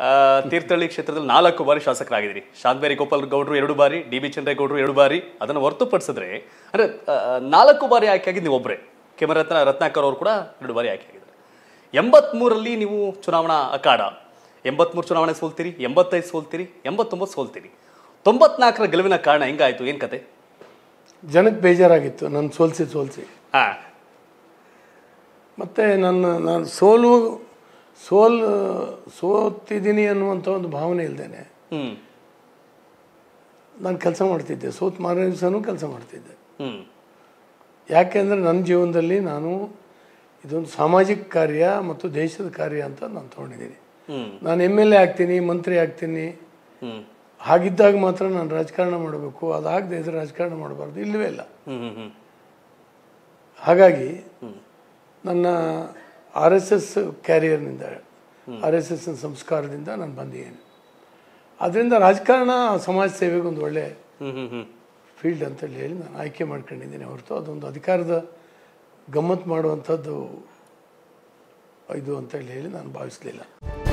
ಆ, ತೀರ್ಥಹಳ್ಳಿ ಕ್ಷೇತ್ರದಲ್ಲಿ ನಾಲ್ಕು ಬಾರಿ ಶಾಸಕರಾಗಿದ್ದೀರಿ ಶಾಂತಬೇರಿ ಗೋಪಾಲ್ ಗೌಡ್ರು ಎರಡು ಬಾರಿ ಡಿ ಬಿ ಚಂದ್ರೇಗೌಡರು ಎರಡು ಬಾರಿ ಅದನ್ನು ಹೊರತುಪಡಿಸಿದ್ರೆ ಅಂದ್ರೆ ಆ, ನಾಲ್ಕು ಬಾರಿ ಆಯ್ಕೆಯಾಗಿದ್ದು ನೀವು ಒಬ್ಬರೇ ಕೆಮರತ್ನ ರತ್ನಾಕರ್ ಅವರು ಕೂಡ ಎರಡು ಬಾರಿ ಆಯ್ಕೆಯಾಗಿದ್ದಾರೆ ಎಂಬತ್ಮೂರಲ್ಲಿ ನೀವು ಚುನಾವಣಾ ಅಖಾಡ ಎಂಬತ್ಮೂರು ಚುನಾವಣೆ ಸೋಲ್ತೀರಿ ಎಂಬತ್ತೈದು ಸೋಲ್ತೀರಿ ಎಂಬತ್ತೊಂಬತ್ತು ಸೋಲ್ತೀರಿ ತೊಂಬತ್ನಾಲ್ಕರ ಗೆಲುವಿನ ಕಾರಣ ಹೆಂಗಾಯ್ತು ಏನು ಕತೆ ಜನಕ್ಕೆ ಬೇಜಾರಾಗಿತ್ತು ನನ್ನ ಸೋಲ್ಸಿ ಸೋಲ್ಸಿ ಹಾ ಮತ್ತು ನನ್ನ ನಾನು ಸೋಲು ಸೋಲು ಸೋತಿದ್ದೀನಿ ಅನ್ನುವಂಥ ಒಂದು ಭಾವನೆ ಇಲ್ದೇನೆ ಹ್ಮ್ ನಾನು ಕೆಲಸ ಮಾಡ್ತಿದ್ದೆ ಸೋತ್ ಮಾರನೇ ದಿವಸನೂ ಕೆಲಸ ಮಾಡ್ತಿದ್ದೆ ಹ್ಮ್ ಯಾಕೆಂದರೆ ನನ್ನ ಜೀವನದಲ್ಲಿ ನಾನು ಇದೊಂದು ಸಾಮಾಜಿಕ ಕಾರ್ಯ ಮತ್ತು ದೇಶದ ಕಾರ್ಯ ಅಂತ ನಾನು ತೊಗೊಂಡಿದ್ದೀನಿ ಹ್ಮ್ ನಾನು ಎಮ್ ಎಲ್ ಎ ಆಗ್ತೀನಿ ಮಂತ್ರಿ ಆಗ್ತೀನಿ ಹ್ಮ್ ಹಾಗಿದ್ದಾಗ ಮಾತ್ರ ನಾನು ರಾಜಕಾರಣ ಮಾಡಬೇಕು ಅದಾಗದೆ ಇದ್ರೆ ರಾಜಕಾರಣ ಮಾಡಬಾರ್ದು ಇಲ್ಲವೇ ಇಲ್ಲ ಹ್ಮ್ ಹ್ಮ್ ಹ್ಮ್ ಹಾಗಾಗಿ ನನ್ನ ಆರ್ ಎಸ್ ಎಸ್ ಕ್ಯಾರಿಯರ್ನಿಂದ ಆರ್ ಎಸ್ ಎಸ್ ಸಂಸ್ಕಾರದಿಂದ ನಾನು ಬಂದಿದ್ದೇನೆ ಅದರಿಂದ ರಾಜಕಾರಣ ಸಮಾಜ ಸೇವೆಗೆ ಒಂದು ಒಳ್ಳೆ ಹ್ಮ್ ಹ್ಮ್ ಹ್ಮ್ ಫೀಲ್ಡ್ ಅಂತೇಳಿ ಹೇಳಿ ನಾನು ಆಯ್ಕೆ ಮಾಡ್ಕೊಂಡಿದ್ದೀನಿ ಹೊರತು ಅದೊಂದು ಅಧಿಕಾರದ ಗಮ್ಮತ್ತು ಮಾಡುವಂಥದ್ದು ಇದು ಅಂತೇಳಿ ಹೇಳಿ ನಾನು ಭಾವಿಸಲಿಲ್ಲ